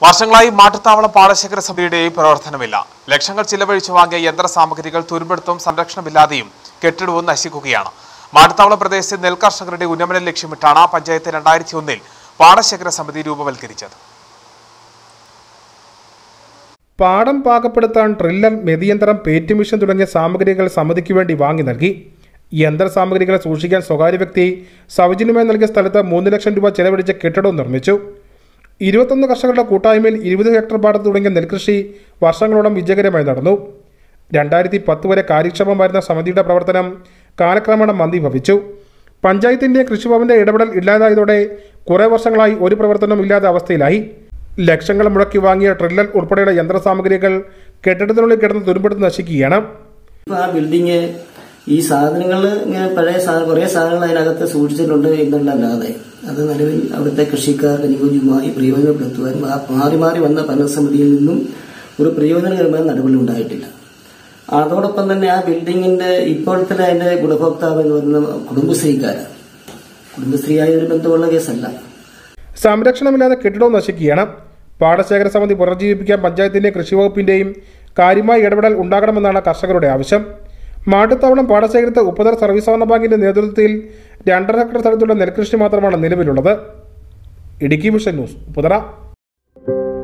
വർഷങ്ങളായി മാട്ടുത്താവളം പാടശേഖര സമിതിയുടെ പ്രവർത്തനമില്ല ലക്ഷങ്ങൾ ചിലവഴിച്ചു വാങ്ങിയ യന്ത്രസാമഗ്രികൾ തുരുമ്പെടുത്തും സംരക്ഷണമില്ലാതെയും കെട്ടിടവും നശിക്കുകയാണ് മാട്ടുത്താവളം പ്രദേശത്തെ നെൽകർഷകരുടെ ഉന്നമനം ലക്ഷ്യമിട്ടാണ് പഞ്ചായത്ത് രണ്ടായിരത്തി ഒന്നിൽ പാടശേഖര സമിതി രൂപവൽക്കരിച്ചത് പാടം പാകപ്പെടുത്താൻ ഡ്രില്ലർ മെതിയന്ത്രം പേറ്റ് മിഷൻ തുടങ്ങിയ സാമഗ്രികൾ സമിതിക്ക് വേണ്ടി വാങ്ങി നൽകി യന്ത്ര സാമഗ്രികൾ സൂക്ഷിക്കാൻ സ്വകാര്യ വ്യക്തി സൗജന്യമായി നൽകിയ സ്ഥലത്ത് മൂന്ന് ലക്ഷം രൂപ ചെലവഴിച്ച് കെട്ടിടവും നിർമ്മിച്ചു ഇരുപത്തൊന്ന് കർഷകരുടെ കൂട്ടായ്മയിൽ ഇരുപത് ഹെക്ടർ പാടത്ത് തുടങ്ങിയ നെൽകൃഷി വർഷങ്ങളോളം വിജയകരമായി നടന്നു രണ്ടായിരത്തി പത്ത് വരെ കാര്യക്ഷമമായിരുന്ന സമിതിയുടെ പ്രവർത്തനം കാലക്രമേണ മന്ദീഭവിച്ചു പഞ്ചായത്തിന്റെ കൃഷിഭവന്റെ ഇടപെടൽ ഇല്ലാതായതോടെ കുറേ വർഷങ്ങളായി ഒരു പ്രവർത്തനവും ഇല്ലാത്ത അവസ്ഥയിലായി ലക്ഷങ്ങൾ മുടക്കി വാങ്ങിയ ഡ്രില്ലർ ഉൾപ്പെടെയുള്ള യന്ത്രസാമഗ്രികൾ കെട്ടിടത്തിനുള്ളിൽ കിടന്ന് തുരുമ്പെടുത്ത് നശിക്കുകയാണ് ഇപ്പൊ ആ ബിൽഡിങ് ഈ സാധനങ്ങൾ ഇങ്ങനെ പഴയ സാ- കുറേ സാധനങ്ങൾ അതിനകത്ത് സൂക്ഷിച്ചിട്ടുണ്ട് എന്നല്ലാതെ അത് നിലവിൽ അവിടുത്തെ കൃഷിക്കാർക്ക് അനുയോജ്യമായി പ്രയോജനപ്പെടുത്തുവാനും ആ മാറി മാറി വന്ന ഭരണസമിതിയിൽ നിന്നും ഒരു പ്രയോജനകരമായ നടപടി ഉണ്ടായിട്ടില്ല അതോടൊപ്പം തന്നെ ആ ബിൽഡിങ്ങിന്റെ ഇപ്പോഴത്തെ അതിന്റെ ഗുണഭോക്താവ് എന്ന് പറയുന്നത് കുടുംബശ്രീക്കാരാണ് കുടുംബശ്രീയായ ഒരു ബന്ധമുള്ള കേസല്ല സംരക്ഷണമില്ലാതെ കെട്ടിടവും നശിക്കുകയാണ് പാടശേഖര സമിതി പുനർജീവിപ്പിക്കാൻ പഞ്ചായത്തിന്റെ കൃഷിവകുപ്പിന്റെയും കാര്യമായ ഇടപെടൽ ഉണ്ടാകണമെന്നാണ് കർഷകരുടെ ആവശ്യം മാട്ടുത്താവളം പാടശേഖരത്ത് ഉപതർ സർവീസ് സഹകരണ ബാങ്കിന്റെ നേതൃത്വത്തിൽ രണ്ടര ഹെക്ടർ സ്ഥലത്തുള്ള നെൽകൃഷി മാത്രമാണ് നിലവിലുള്ളത് ഇടുക്കി വിഷൻ ന്യൂസ് ഉപതറ